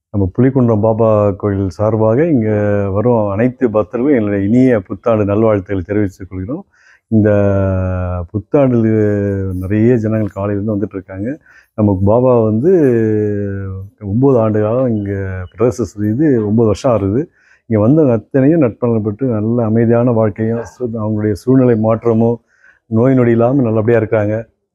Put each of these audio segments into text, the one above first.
நம்ம புலிக்குன்றம் பாபா கோயில் சார்பாக இங்கே வரும் அனைத்து பக்தர்களும் என்னுடைய இனிய புத்தாண்டு நல்வாழ்த்துக்களை தெரிவித்துக் கொள்கிறோம் இந்த புத்தாண்டில் நிறைய ஜனங்கள் காலையிலேருந்து வந்துட்டு இருக்காங்க நமக்கு பாபா வந்து ஒம்பது ஆண்டு காலம் இங்கே பிரதேச செய்து ஒம்பது வருஷம் ஆகுது இங்கே வந்தவங்க அத்தனையும் நட்பலன் பெற்று நல்ல அமைதியான வாழ்க்கையும் சு- அவங்களுடைய சூழ்நிலை மாற்றமும் நோய் நொடி இல்லாமல் நல்லபடியாக இருக்காங்க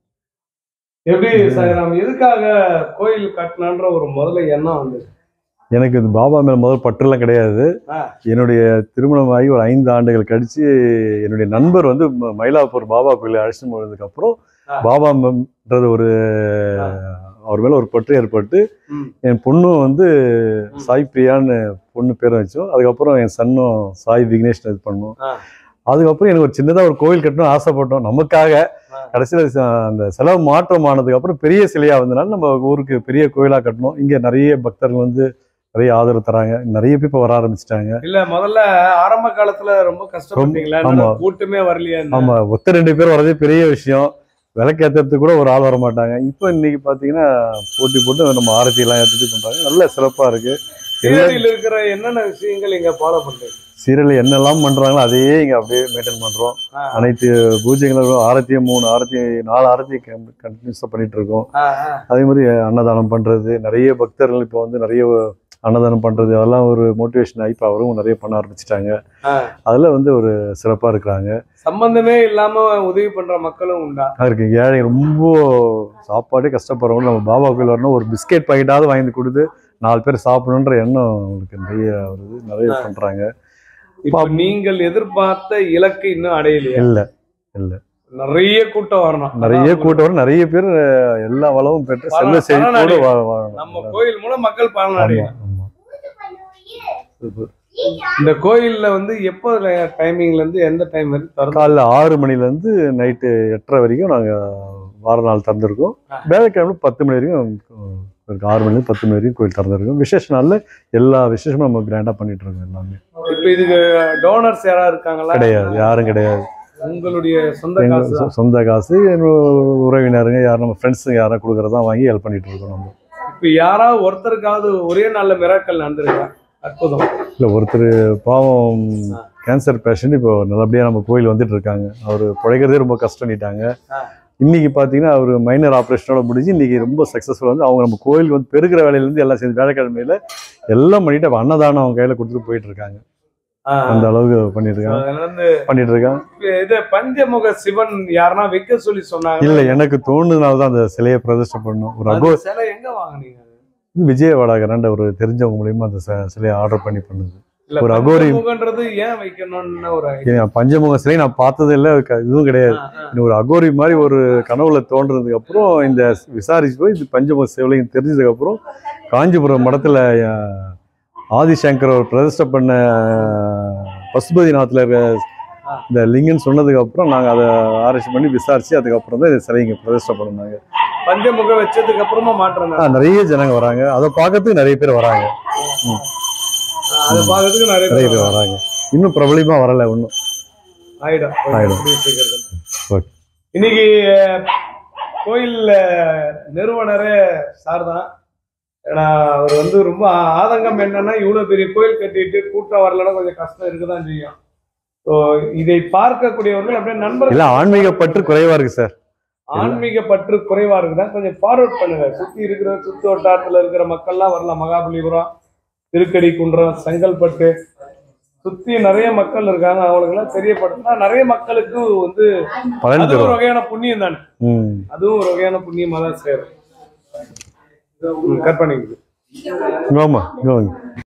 எப்படி சாய்ராம் எதுக்காக கோயில் கட்டணுன்ற ஒரு முதல்ல எண்ணம் வந்து எனக்கு இந்த பாபா மேலே முதல் பற்றுலாம் கிடையாது ஆ. என்னுடைய திருமணமாகி ஒரு ஐந்து ஆண்டுகள் கழிச்சு என்னுடைய நண்பர் வந்து ம- மயிலாப்பூர் பாபா கோயிலை அழைச்சிட்டு போனதுக்கு அப்புறம் ஆ. பாபான்றது ஒரு ஆ. அவர் மேல ஒரு பற்று ஏற்பட்டு ம். என் பொண்ணும் வந்து ம். சாய் பிரியான்னு பொண்ணு பேரை வச்சோம் அதுக்கப்புறம் என் சன்னும் சாய் விக்னேஷ் இது பண்ணோம் ஆ. அதுக்கப்புறம் எனக்கு ஒரு சின்னதாக ஒரு கோவில் கட்டணும் ஆசைப்பட்டோம் நமக்காக ஆ. கடைசியில் அந்த செலவு மாற்றம் ஆனதுக்கு அப்புறம் பெரிய சிலையா வந்தனால நம்ம ஊருக்கு பெரிய கோயிலா கட்டணும் இங்க நிறைய பக்தர்கள் வந்து நிறைய ஆதரவு தராங்க நிறைய பேர் இப்போ வர ஆரம்பிச்சிட்டாங்க இல்ல முதல்ல ஆரம்ப காலத்துல ரொம்ப கஷ்டப்பட்டீங்களா ஆமா. என்னடா கூட்டமே வரலையா ஆமா ஒத்த ரெண்டு பேர் வர்றதே பெரிய விஷயம் விளக்கேற்றுறதுக்கு கூட ஒரு ஆள் வர மாட்டாங்க இப்போ இன்னைக்கு பார்த்தீங்கன்னா போட்டி போட்டு நம்ம ஆரத்தி எல்லாம் ஏற்றிட்டு பண்றாங்க நல்ல சிறப்பா இருக்கு சீரடியில் இருக்கிற என்னென்ன விஷயங்கள் இங்க ஃபாலோ பண்றீங்க சீரியல் என்னெல்லாம் பண்றாங்களோ அதையே இங்க அப்படியே மெயின்டைன் பண்றோம் ஆ, அனைத்து பூஜைகளும் ஆரத்தியும் மூணு ஆரத்தி நாலு ஆரத்தி கண்டினியூஸாக பண்ணிட்டு இருக்கோம் ஆ, ஆ. அதே மாதிரி அன்னதானம் பண்றது நிறைய பக்தர்கள் இப்போ வந்து நிறைய அன்னதானம் பண்றது அதெல்லாம் ஒரு மோட்டிவேஷன் ஆகி இப்போ அவரும் நிறைய பண்ண ஆரம்பிச்சிட்டாங்க ஆ. அதுல வந்து ஒரு சிறப்பா இருக்கிறாங்க சம்பந்தமே இல்லாம உதவி பண்ற மக்களும் உண்டா இருக்கு ஏழை ரொம்ப சாப்பாடே கஷ்டப்படுறவங்க நம்ம பாபா கோயில் வரணும் ஒரு பிஸ்கெட் பாக்கெட்டாவது வாங்கி கொடுத்து நாலு பேர் சாப்பிடணுன்ற எண்ணம் அவங்களுக்கு நிறைய வருது நிறைய பண்றாங்க இப்ப நீங்கள் எதிர்பார்த்த இலக்கு இன்னும் அடையலையா இல்ல இல்ல நிறைய கூட்டம் வரணும் நிறைய அதான் கூட்டம் வரும் நிறைய பேர் அஹ், எல்லா வளமும் பெற்று செல்வ பலன் செழிப்போடு அடையும். வா- வாழணும். நம்ம கோயில் மூலம் மக்கள் பலன் ஆமா, அடையும் ஆமா. Super. இந்த கோயில்ல வந்து எப்போ டைமிங்ல இருந்து எந்த டைம் வரைக்கும் திறந்து காலைல ஆறு மணில இருந்து நைட்டு எட்டரை வரைக்கும் நாங்க வார நாள் திறந்திருக்கோம் ஆ. வேலைக்கிழமை பத்து மணி வரைக்கும் அஹ், இருக்கு ஆறு மணிலேருந்து பத்து மணி வரைக்கும் கோயில் திறந்திருக்கும் விசேஷ நாள்ல எல்லா விசேஷமும் நம்ம கிராண்டா பண்ணிட்டு இருக்கோம் எல்லாமே இப்ப இதுக்கு டோனர்ஸ் யாரா இருக்காங்களா கிடையாது யாரும் கிடையாது உங்களுடைய சொந்த எங்க காசு சொ- சொந்த காசு என்னோட உறவினருங்க யாரும் நம்ம ஃப்ரெண்ட்ஸுங்க யாரும் கொடுக்குறதா வாங்கி ஹெல்ப் பண்ணிட்டு இருக்கோம் நம்ம இப்ப யாராவது ஒருத்தருக்காவது ஒரே நல்ல மிராக்கள் நடந்திருக்கா அற்புதம் இல்லை ஒருத்தர் பாவம் கேன்சர் பேஷண்ட் இப்போ நல்லபடியாக நம்ம கோயில் வந்துட்டு இருக்காங்க அவர் பிழைக்கிறதே ரொம்ப கஷ்டம்னிட்டாங்க ஆ. இன்னைக்கு பார்த்தீங்கன்னா அவர் மைனர் ஆப்ரேஷனோட முடிஞ்சு இன்னைக்கு ரொம்ப சக்ஸஸ்ஃபுல்லாக வந்து அவங்க நம்ம கோயிலுக்கு வந்து பெருக்கிற வேலையிலேருந்து எல்லாம் சேர்ந்து வேலைக்கிழமையில எல்லாம் பண்ணிட்டு அப்ப அன்னதானம் அவங்க கையில் கொடுத்துட்டு போயிட்டு இருக்காங்க ஆ, அந்த அளவுக்கு பண்ணிட்டு இருக்காங்க அதுல இருந்து பண்ணிட்டு இருக்காங்க இப்ப இது பஞ்சமுக சிவன் யாருன்னா வைக்க சொல்லி சொன்னாங்க இல்லை எனக்கு தோணுனால தான் அந்த சிலையை பிரதிஷ்டை பண்ணணும் ஒரு அகோ அந்த சிலை எங்க வாங்குனீங்க விஜயவாடாகரண்ட ஒரு தெரிஞ்சவங்க மூலியமா அந்த ச- சிலையை ஆர்டர் பண்ணி பண்ணுது இல்ல ஒரு அகோரி- பஞ்சமுகன்றது ஏன் வைக்கணும்னு ஒரு idea. ஏன் பஞ்சமுக சிலை நான் பார்த்ததே இல்லை அது க- இதுவும் கிடையாது ஆ, ஆ. இன்னும் ஒரு அகோரி மாதிரி ஒரு கனவுல தோன்றதுக்கு அப்புறம் இந்த விசாரிச்சு போய் இது பஞ்சமுக சிவலிங்கம் தெரிஞ்சதுக்கு அப்புறம் காஞ்சிபுரம் மடத்துல அஹ், ஆதிசங்கர் ஒரு பிரதிஷ்டை பண்ண அஹ், பசுபதிநாத்தில் இருக்க ஆ. இந்த லிங்கம்னு சொன்னதுக்கு அப்புறம் நாங்க அதை ஆராய்ச்சி பண்ணி விசாரிச்சு அதுக்கப்புறம் தான் இந்த சிலை இங்க பிரதிஷ்டை பண்ணாங்க பஞ்சமுகம் வச்சதுக்கு அப்புறமா மாற்றம் தான் நிறைய ஜனங்க வராங்க அதை பார்க்கறதுக்கு நிறைய பேர் வராங்க அதை பார்க்கறதுக்கு நிறைய நிறைய பேர் பேர் வராங்க இன்னும் பிரபலியமா வரல இன்னும் ஆயிடும் ஆயிடும். கூடிய சீக்கிரத்துல. Okay. இன்னைக்கு அஹ், கோயில் அஹ், நிறுவனரே சார் தான் ஏன்னா அவர் வந்து ரொம்ப ஆ- ஆதங்கம் என்னன்னா இவ்வளவு பெரிய கோயில் கட்டிட்டு கூட்டம் வரலன்னா கொஞ்சம் கஷ்டம் இருக்குதான் செய்யும் ஸோ இதை பார்க்கக்கூடியவர்கள் அப்படியே நண்பர்கள் இல்ல ஆன்மீக பற்று குறைவா இருக்கு சார் ஆன்மீக பற்று குறைவா இருக்குதா கொஞ்சம் ஃபார்வர்ட் பண்ணுங்க சுத்தி இருக்கிற சுத்து வட்டாரத்துல இருக்கிற மக்கள்லாம் வரலாம் மகாபலிபுரம் திருக்கடி குன்றம் செங்கல்பட்டு சுத்தி நிறைய மக்கள் இருக்காங்க அவங்களுக்கெல்லாம் தெரியப்படுத்தினா நிறைய மக்களுக்கு வந்து பலன் அது ஒரு தரும் வகையான புண்ணியம் தானே ம் அதுவும் ஒரு வகையான புண்ணியமா தான் சேரும் கட் பண்ணிக்குது ஆமா இங்க வாங்க